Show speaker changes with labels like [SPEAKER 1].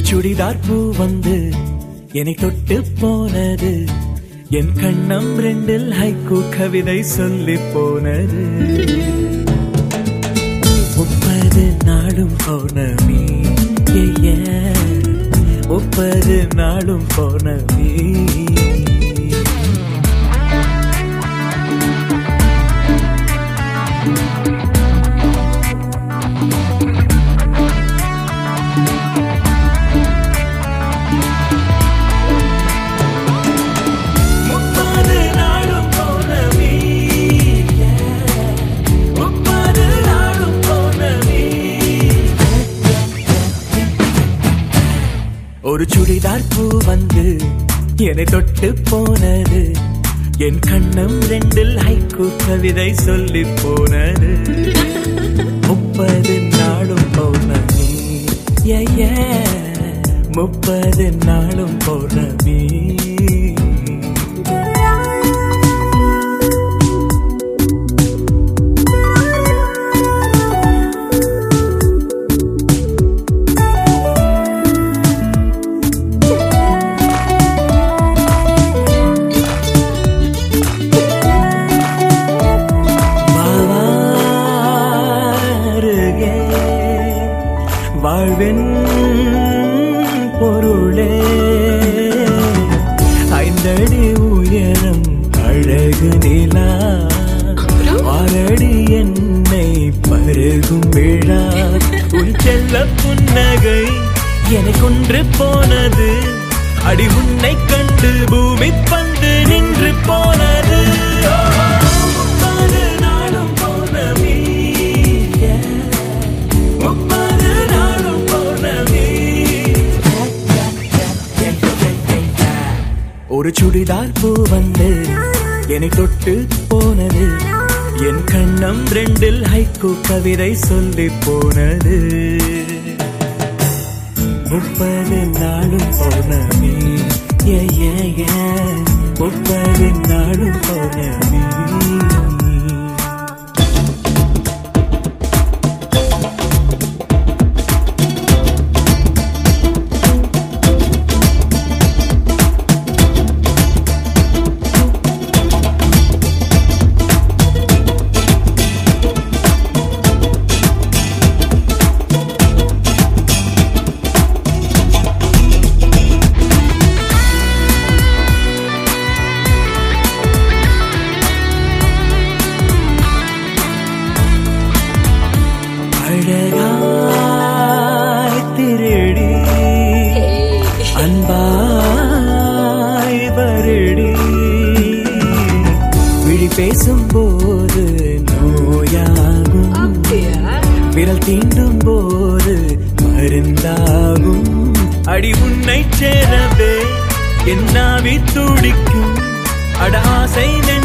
[SPEAKER 1] சுடிதார் பூ வந்து என்னை தொட்டு போனது என் கண்ணம் ரெண்டில் ஹைக்கூ கவிதை சொல்லி போனது முப்பது நாளும் பௌர்ணமி ஏ, ஏ. முப்பது நாளும் பௌர்ணமி முப்பது நாளும் பௌர்ணமி முப்பது நாளும் பௌர்ணமி ஒரு சுடிதார் பூ வந்து என்னை தொட்டு போனது என் கண்ணம் ரெண்டில் ஹைக்கூ கவிதை சொல்லி போனது முப்பது நாளும் பௌர்ணமி ஏ, ஏ. முப்பது நாளும் பௌர்ணமி வாருகே வாழ்வின் பொருளே ஐந்தடி உயரம் அழகு நிலா ஆரடி என்னை பருகும் விழா உன் செல்ல புன்னகை என்னை கொன்று போனது அடி உன்னை கண்டு பூமி பந்து நின்று போனது முப்பது நாளும் பௌர்ணமி முப்பது நாளும் பௌர்ணமி ஒரு சுடிதார் பூ வந்து என்னை தொட்டு போனது என் கண்ணம் ரெண்டில் ஹைக்கூ கவிதை சொல்லி போனது முப்பது நாளும் பௌர்ணமி ஏ, ஏ, ஏ. முப்பது நாளும் பௌர்ணமி அழகாய் திருடி அன்பாய் வருடி விழி பேசும் போது நோயாகும் விரல் தீண்டும் போது மருந்தாகும் அடி உன்னை சேரவே என்னாவி துடிக்கும் அட ஆசை நெஞ்சு